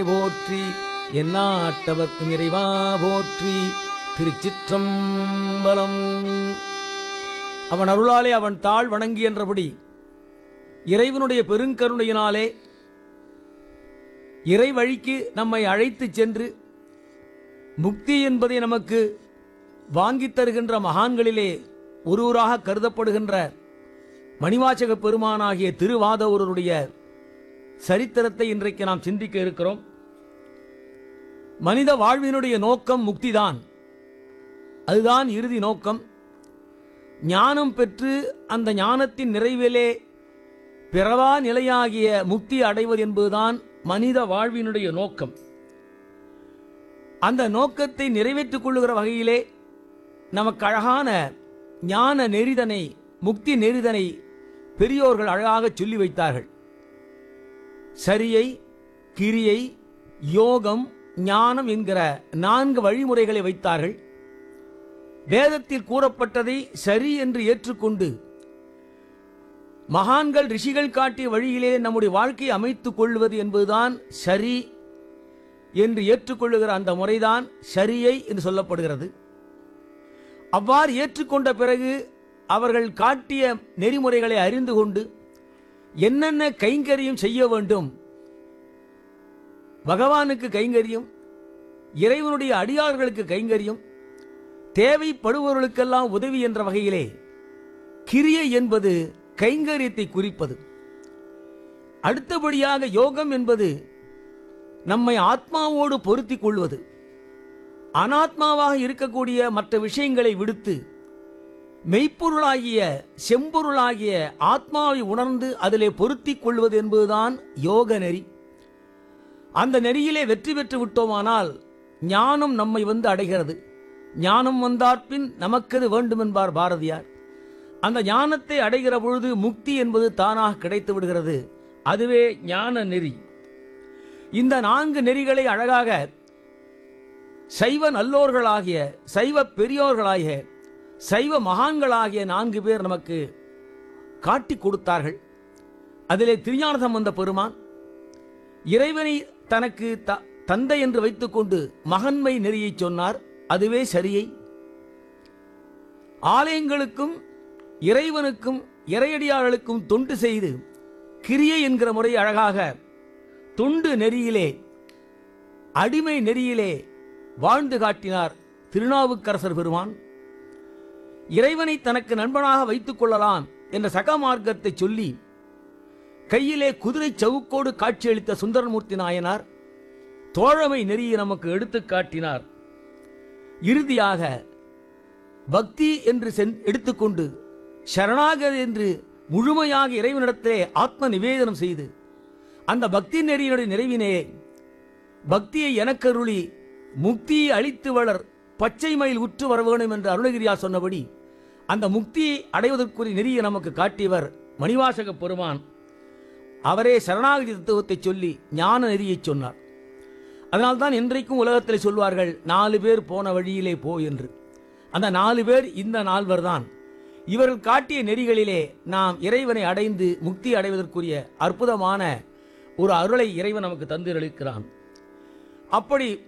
போற்றி எந்நாட்டவர்க்கும் இறைவா போற்றி திருச்சிற்றம்பலம் அவன் அருளாலே அவன் தாழ் வணங்கி என்றபடி இறைவனுடைய பெருங்கருணையினாலே இறை வழிக்கு நம்மை அழைத்துச் சென்று முக்தி என்பதை நமக்கு வாங்கித் தருகின்ற மகான்களிலே ஒருவராக கருதப்படுகின்ற மணிவாசக பெருமானாகிய திருவாதவருடைய சரித்திரத்தை இன்றைக்கு நாம் சிந்திக்க இருக்கிறோம் மனித வாழ்வினுடைய நோக்கம் முக்திதான் அதுதான் இறுதி நோக்கம் ஞானம் பெற்று அந்த ஞானத்தின் நிறைவிலே பிறவா நிலையாகிய முக்தி அடைவது என்பதுதான் மனித வாழ்வினுடைய நோக்கம் அந்த நோக்கத்தை நிறைவேற்றிக் கொள்ளுகிற வகையிலே நமக்கு அழகான ஞான நெறிதனை முக்தி நெறிதனை பெரியோர்கள் அழகாக சொல்லி வைத்தார்கள் சரியை கிரியை யோகம் ஞானம் என்கிற நான்கு வழிமுறைகளை வைத்தார்கள் வேதத்தில் கூறப்பட்டதை சரி என்று ஏற்றுக்கொண்டு மகான்கள் ரிஷிகள் காட்டிய வழியிலே நம்முடைய வாழ்க்கையை அமைத்துக் கொள்வது என்பதுதான் சரி என்று ஏற்றுக்கொள்ளுகிற அந்த முறைதான் சரியை என்று சொல்லப்படுகிறது அவ்வாறு ஏற்றுக்கொண்ட பிறகு அவர்கள் காட்டிய நெறிமுறைகளை அறிந்து கொண்டு என்னென்ன கைங்கரியம் செய்ய வேண்டும் பகவானுக்கு கைங்கரியம் இறைவனுடைய அடியார்களுக்கு கைங்கரியம் தேவைப்படுபவர்களுக்கெல்லாம் உதவி என்ற வகையிலே கிரியை என்பது கைங்கரியத்தை குறிப்பது அடுத்தபடியாக யோகம் என்பது நம்மை ஆத்மாவோடு பொருத்திக் கொள்வது அனாத்மாவாக இருக்கக்கூடிய மற்ற விஷயங்களை விடுத்து மெய்ப்பொருளாகிய செம்பொருளாகிய ஆத்மாவை உணர்ந்து அதிலே பொருத்திக் கொள்வது என்பதுதான் யோக நெறி அந்த நெறியிலே வெற்றி பெற்று விட்டோமானால் ஞானம் நம்மை வந்து அடைகிறது ஞானம் வந்தார்பின் நமக்கது வேண்டும் என்பார் பாரதியார் அந்த ஞானத்தை அடைகிற பொழுது முக்தி என்பது தானாக கிடைத்து விடுகிறது அதுவே ஞான நெறி இந்த நான்கு நெறிகளை அழகாக சைவ நல்லோர்களாகிய சைவ பெரியோர்களாகிய சைவ மகான்களாகிய நான்கு பேர் நமக்கு காட்டிக் கொடுத்தார்கள் அதிலே திருஞான சம்பந்த பெருமான் இறைவனை தனக்கு த- தந்தை என்று வைத்துக்கொண்டு மகன்மை நெறியை சொன்னார் அதுவே சரியை ஆலயங்களுக்கும் இறைவனுக்கும் இறையடியார்களுக்கும் தொண்டு செய்து கிரியை என்கிற முறை அழகாக தொண்டு நெறியிலே அடிமை நெறியிலே வாழ்ந்து காட்டினார் திருநாவுக்கரசர் பெருமான் இறைவனை தனக்கு நண்பனாக வைத்துக் கொள்ளலாம் என்ற சகமார்க்கத்தை சொல்லி கையிலே குதிரை சவுக்கோடு காட்சியளித்த சுந்தரமூர்த்தி நாயனார் தோழமை நெறியை நமக்கு எடுத்துக் காட்டினார் இறுதியாக பக்தி என்று சென் எடுத்துக்கொண்டு சரணாகதி என்று முழுமையாக இறைவனிடத்திலே ஆத்ம நிவேதனம் செய்து அந்த பக்தி நெறியினுடைய நிறைவினே பக்தியை எனக்கருளி முக்தியை அளித்து வளர் பச்சை மயில் உற்று வர வேண்டும் என்று அருணகிரியார் சொன்னபடி அந்த முக்தியை அடைவதற்குரிய நெறியை நமக்கு காட்டியவர் மணிவாசக பெருமான் அவரே சரணாகதி தத்துவத்தை சொல்லி ஞான நெறியை சொன்னார் அதனால்தான் இன்றைக்கும் உலகத்தில் சொல்வார்கள் நாலு பேர் போன வழியிலே போ என்று அந்த நாலு பேர் இந்த நால்வர் தான் இவர்கள் காட்டிய நெறிகளிலே நாம் இறைவனை அடைந்து முக்தி அடைவதற்குரிய அற்புதமான ஒரு அருளை இறைவன் நமக்கு தந்திரளிக்கிறான் அப்படி